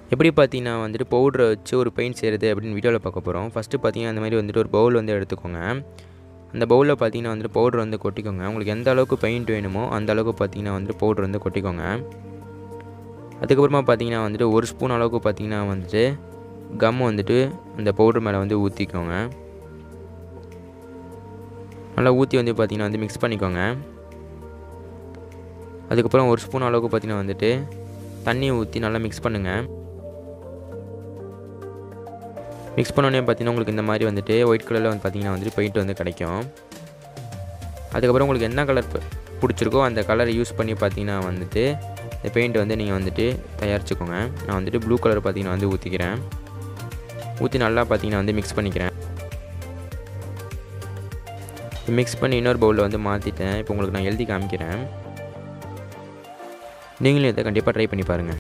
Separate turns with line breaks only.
எப்படி பார்த்தீங்கன்னா வந்துட்டு பவுடரை வச்சு ஒரு பெயிண்ட் செய்கிறது அப்படின்னு வீடியோவில் பார்க்க போகிறோம் ஃபஸ்ட்டு பார்த்தீங்கன்னா அந்த மாதிரி வந்துட்டு ஒரு பவுல் வந்து எடுத்துக்கோங்க அந்த பவுலில் பார்த்தீங்கன்னா வந்துட்டு பவுடர் வந்து கொட்டிக்கோங்க உங்களுக்கு எந்த அளவுக்கு பெயிண்ட் வேணுமோ அந்த அளவுக்கு பார்த்தீங்கன்னா வந்துட்டு பவுடர் வந்து கொட்டிக்கோங்க அதுக்கப்புறமா பார்த்தீங்கன்னா வந்துட்டு ஒரு ஸ்பூன் அளவுக்கு பார்த்தீங்கன்னா வந்துட்டு கம் வந்துட்டு அந்த பவுடர் மேலே வந்து ஊற்றிக்கோங்க நல்லா ஊற்றி வந்து பார்த்தீங்கன்னா வந்து மிக்ஸ் பண்ணிக்கோங்க அதுக்கப்புறம் ஒரு ஸ்பூன் அளவுக்கு பார்த்தீங்கன்னா வந்துட்டு தண்ணி ஊற்றி நல்லா மிக்ஸ் பண்ணுங்கள் மிக்ஸ் பண்ணோடனே பார்த்தீங்கன்னா உங்களுக்கு இந்த மாதிரி வந்துட்டு ஒயிட் கலரில் வந்து பார்த்தீங்கன்னா வந்துட்டு பெயிண்ட் வந்து கிடைக்கும் அதுக்கப்புறம் உங்களுக்கு என்ன கலர் பிடிச்சிருக்கோ அந்த கலரை யூஸ் பண்ணி பார்த்தீங்கன்னா வந்துட்டு இந்த பெயிண்ட் வந்து நீங்கள் வந்துட்டு தயாரிச்சுக்கோங்க நான் வந்துட்டு ப்ளூ கலர் பார்த்தீங்கன்னா வந்து ஊற்றிக்கிறேன் ஊற்றி நல்லா பார்த்தீங்கன்னா வந்து மிக்ஸ் பண்ணிக்கிறேன் மிக்ஸ் பண்ணி இன்னொரு பவுலில் வந்து மாற்றிட்டேன் இப்போ உங்களுக்கு நான் எழுதி காமிக்கிறேன் நீங்களும் இதை கண்டிப்பாக ட்ரை பண்ணி பாருங்கள்